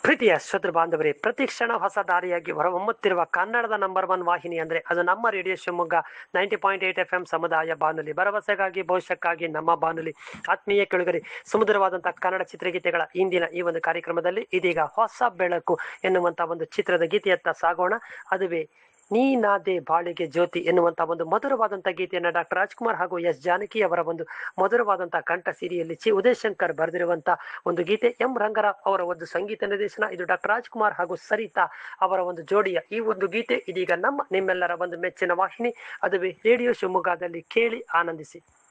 ಪ್ರೀತಿಯ ಶ್ರೋತೃ ಬಾಂಧವರೇ ಪ್ರತಿ ಕ್ಷಣ ಹೊಸ ದಾರಿಯಾಗಿ ಹೊರಹೊಮ್ಮುತ್ತಿರುವ ಕನ್ನಡದ ನಂಬರ್ ಒನ್ ವಾಹಿನಿ ಅಂದ್ರೆ ಅದು ನಮ್ಮ radio Shivamogga ninety point eight F M ಸಮುದಾಯ ಬಾನುಲಿ ಭರವಸೆಗಾಗಿ ಭವಿಷ್ಯಕ್ಕಾಗಿ ನಮ್ಮ ಬಾನುಲಿ ಆತ್ಮೀಯ ಕೆಳಗರಿ ಸುಮಧುರವಾದಂತಹ ಕನ್ನಡ ಚಿತ್ರಗೀತೆಗಳ ಇಂದಿನ ಈ ಒಂದು ಕಾರ್ಯಕ್ರಮದಲ್ಲಿ ಇದೀಗ ಹೊಸ ಬೆಳಕು ಎನ್ನುವಂತ ಒಂದು ಚಿತ್ರದ ಗೀತೆಯತ್ತ ಸಾಗೋಣ ಅದುವೇ ನೀನಾದೆ ಬಾಳಿಗೆ ಜ್ಯೋತಿ ಎನ್ನುವಂತ ಒಂದು ಮಧುರವಾದಂತಹ ಗೀತೆಯನ್ನ ಡಾಕ್ಟರ್ ರಾಜ್ಕುಮಾರ್ ಹಾಗೂ ಎಸ್ ಜಾನಕಿ ಅವರ ಒಂದು ಮಧುರವಾದಂತಹ ಕಂಠ ಸಿರಿಯಲ್ಲಿ ಚಿ ಉದಯಶಂಕರ್ ಬರೆದಿರುವಂತಹ ಒಂದು ಗೀತೆ ಎಂ ರಂಗರಾವ್ ಅವರ ಒಂದು ಸಂಗೀತ ನಿರ್ದೇಶನ ಇದು ಡಾಕ್ಟರ್ ರಾಜ್ಕುಮಾರ್ ಹಾಗೂ ಸರಿತಾ ಅವರ ಒಂದು ಜೋಡಿಯ ಈ ಒಂದು ಗೀತೆ ಇದೀಗ ನಮ್ಮ ನಿಮ್ಮೆಲ್ಲರ ಒಂದು ಮೆಚ್ಚಿನ ವಾಹಿನಿ ಅದುವೇ ರೇಡಿಯೋ ಶಿವಮೊಗ್ಗದಲ್ಲಿ ಕೇಳಿ ಆನಂದಿಸಿ